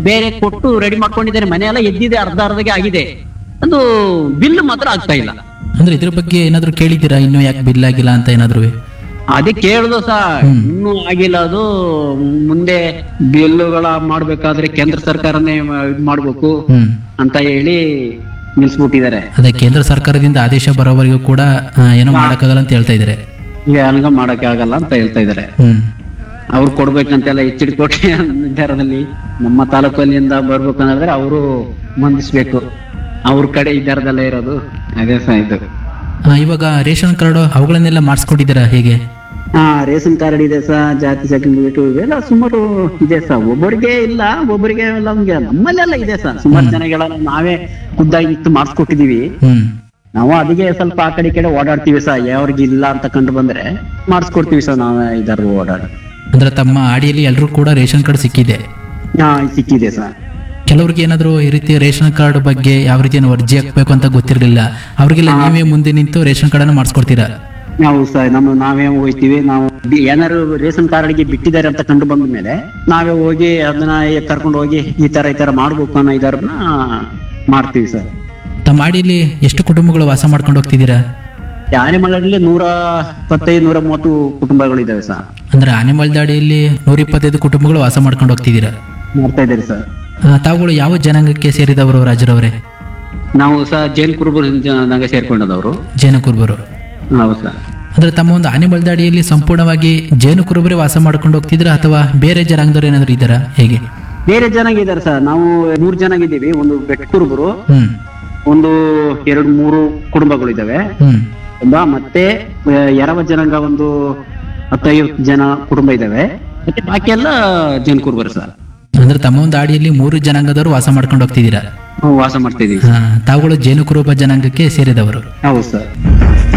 ಬೇರೆ ಕೊಟ್ಟು ರೆಡಿ ಮಾಡ್ಕೊಂಡಿದ್ದಾರೆ ಮನೆ ಎಲ್ಲ ಎದ್ದಿದೆ ಅರ್ಧ ಅರ್ಧಗೆ ಆಗಿದೆ ಅದು ಬಿಲ್ ಮಾತ್ರ ಆಗ್ತಾ ಇಲ್ಲ ಅಂದ್ರೆ ಇದ್ರ ಬಗ್ಗೆ ಏನಾದ್ರು ಕೇಳಿದ್ದೀರಾ ಇನ್ನೂ ಯಾಕೆ ಬಿಲ್ ಆಗಿಲ್ಲ ಅಂತ ಏನಾದ್ರು ಅದೇ ಕೇಳ್ದು ಸಹ ಇನ್ನೂ ಆಗಿಲ್ಲ ಅದು ಮುಂದೆ ಬಿಲ್ಲುಗಳ ಮಾಡ್ಬೇಕಾದ್ರೆ ಕೇಂದ್ರ ಸರ್ಕಾರನೇ ಇದ್ ಮಾಡ್ಬೇಕು ಹ್ಮ್ ಅಂತ ಹೇಳಿ ನಿಲ್ಸ್ಬಿಟ್ಟಿದ್ದಾರೆ ಅದೇ ಕೇಂದ್ರ ಸರ್ಕಾರದಿಂದ ಆದೇಶ ಬರೋವರೆಗೂ ಕೂಡ ಆ, ಏನೋ ಮಾಡಕ್ಕಾಗಲ್ಲ ಅಂತ ಹೇಳ್ತಾ ಇದ್ದಾರೆ ಈಗ ಹಂಗ ಮಾಡಕ್ಕೆ ಆಗಲ್ಲ ಅಂತ ಹೇಳ್ತಾ ಇದ್ದಾರೆ ಹ್ಮ್ ಅವ್ರು ಕೊಡ್ಬೇಕಂತೆಲ್ಲ ಎಚ್ಚಿಡ್ಕೋಟೆ ನಿರ್ಧಾರದಲ್ಲಿ ನಮ್ಮ ತಾಲೂಕಲ್ಲಿಂದ ಬರ್ಬೇಕು ಅಂದ್ರೆ ಅವರು ಮಂದಿಸ್ಬೇಕು ಅವ್ರ ಕಡೆ ಈ ದರದಲ್ಲೇ ಇರೋದು ಅದೇ ಸಹ ಇದು ಆ, ಇವಾಗ ರೇಷನ್ ಕಾರ್ಡ್ ಅವುಗಳನ್ನೆಲ್ಲ ಮಾಡಿಸ್ಕೊಂಡಿದ್ದೀರಾ ಹೇಗೆ ಹಾ ರೇಷನ್ ಕಾರ್ಡ್ ಇದೆ ಸಹ ಜಾತಿ ಸರ್ಟಿಫಿಕೇಟ್ ಇವೆಲ್ಲ ಸುಮಾರು ಇದೆ ಸಹ ಒಬ್ಬರಿಗೆ ಇಲ್ಲ ಒಬ್ಬರಿಗೆ ಎಲ್ಲ ಹಂಗೆ ನಮ್ಮಲ್ಲೆಲ್ಲ ಇದೆ ಸಹ ಸುಮಾರು ಜನಗಳೆಲ್ಲ ನಾವೇ ಖುದ್ದಾಗಿ ಇತ್ತು ಮಾಡಿಸ್ಕೊಟ್ಟಿದೀವಿ ಹ್ಮ್ ನಾವು ಅದಕ್ಕೆ ಸ್ವಲ್ಪ ಆ ಕಡೆ ಈ ಕಡೆ ಓಡಾಡ್ತೀವಿ ಸಹ ಯಾವ್ರಿಗೆ ಇಲ್ಲ ಅಂತ ಕಂಡು ಬಂದ್ರೆ ಮಾಡಿಸ್ಕೊಡ್ತೀವಿ ಸಹ ನಾವೇ ಇದರ ಓಡಾಡ ಅಂದ್ರೆ ತಮ್ಮ ಆಡಿಯಲ್ಲಿ ಎಲ್ರೂ ಕೂಡ ರೇಷನ್ ಕಾರ್ಡ್ ಸಿಕ್ಕಿದೆ ಹಾ ಸಿಕ್ಕಿದೆ ಸಹ ಕೆಲವ್ರಿಗೆ ಏನಾದ್ರು ಈ ರೀತಿ ರೇಷನ್ ಕಾರ್ಡ್ ಬಗ್ಗೆ ಯಾವ ರೀತಿ ಏನು ಅರ್ಜಿ ಹಾಕ್ಬೇಕು ಅಂತ ಗೊತ್ತಿರಲಿಲ್ಲ ಅವ್ರಿಗೆಲ್ಲ ನೀವೇ ಮುಂದೆ ನಿಂತು ರೇಷನ್ ಕಾರ್ಡ್ ಅನ್ನು ಮಾಡಿಸ್ಕೊಡ್ತೀರಾ ನಾವು ಸಹ ನಮ್ಮ ನಾವೇ ಹೋಗ್ತೀವಿ ನಾವು ಬಿ- ಏನಾರು ರೇಷನ್ ಕಾರ್ಡ್ಗೆ ಬಿಟ್ಟಿದ್ದಾರೆ ಅಂತ ಕಂಡು ಬಂದ ಮೇಲೆ ನಾವೇ ಹೋಗಿ ಅದನ್ನ ಕರ್ಕೊಂಡು ಹೋಗಿ ಈ ತರ ಈ ತರ ಮಾಡ್ಬೇಕು ಅನ್ನೋ ಇದನ್ನ ಮಾಡ್ತೀವಿ ಸರ್ ತಮ್ಮ ಆಡಿಯಲ್ಲಿ ಎಷ್ಟು ಕುಟುಂಬಗಳು ವಾಸ ಮಾಡ್ಕೊಂಡು ಹೋಗ್ತಿದ್ದೀರಾ ಆನೆಮಳಲ್ಲಿ ನೂರ ಇಪ್ಪತ್ತೈದು ನೂರ ಮೂವತ್ತು ಕುಟುಂಬಗಳಿದಾವೆ ಸರ್ ಅಂದ್ರೆ ಆನೆಮಲ್ ದಾಡಿಯಲ್ಲಿ ನೂರ ಇಪ್ಪತ್ತೈದು ಕುಟುಂಬಗಳು ವಾಸ ಮಾಡ್ಕೊಂಡು ಹೋಗ್ತಿದ್ದೀರಾ ಮಾಡ್ತಾ ಇದ್ದಾರೆ ಸರ್ ಆ, ತಾವುಗಳು ಯಾವ ಜನಾಂಗಕ್ಕೆ ಸೇರಿದವರು ರಾಜರವರೇ ನಾವು ಸಹ ಜೈನ್ ಕುರುಬರು ಜನಾಂಗ ಸೇರ್ಕೊಂಡದವರು ಜೇನು ಕುರುಬರು ಹೌದು ಸರ್ ಅಂದ್ರೆ ತಮ್ಮ ಒಂದು ಆನೆಮಲ್ ದಾಡಿಯಲ್ಲಿ ಸಂಪೂರ್ಣವಾಗಿ ಜೇನು ಕುರುಬರೇ ವಾಸ ಮಾಡ್ಕೊಂಡು ಹೋಗ್ತಿದ್ದೀರಾ ಅಥವಾ ಬೇರೆ ಜನಾಂಗದವ್ರು ಏನಾದ್ರು ಇದ್ದಾರಾ ಹೇಗೆ ಬೇರೆ ಜನಾಂಗ ಇದ್ದಾರೆ ಸರ್ ನಾವು ಮೂರ್ ಜನ ಇದ್ದೀವಿ ಒಂದು ಬೆಟ್ ಕುರುಬರು ಹ್ಮ್ ಒಂದು ಎರಡು ಮೂರು ಕುಟುಂಬಗಳಿದಾವೆ ಹ್ಮ್ ತುಂಬಾ ಮತ್ತೆ ಆ, ಎರವ ಜನಾಂಗ ಒಂದು ಹತ್ತೈವತ್ತು ಜನ ಕುಟುಂಬ ಇದಾವೆ ಮತ್ತೆ ಬಾಕಿ ಎಲ್ಲ ಜನ ಕುರುಬರು ಸರ್ ಅಂದ್ರೆ ತಮ್ಮ ಒಂದು ಆಡಿಯಲ್ಲಿ ಮೂರು ಜನಾಂಗದವರು ವಾಸ ಮಾಡ್ಕೊಂಡು ಹೋಗ್ತಿದ್ದೀರಾ ನಾವು ವಾಸ ಮಾಡ್ತಾ ಇದೀವಿ ಆ, ತಾವುಗಳು ಜೇನು ಕುರುಬ ಜನಾಂಗಕ್ಕೆ ಸೇರಿದವರು ಹೌದು ಸರ್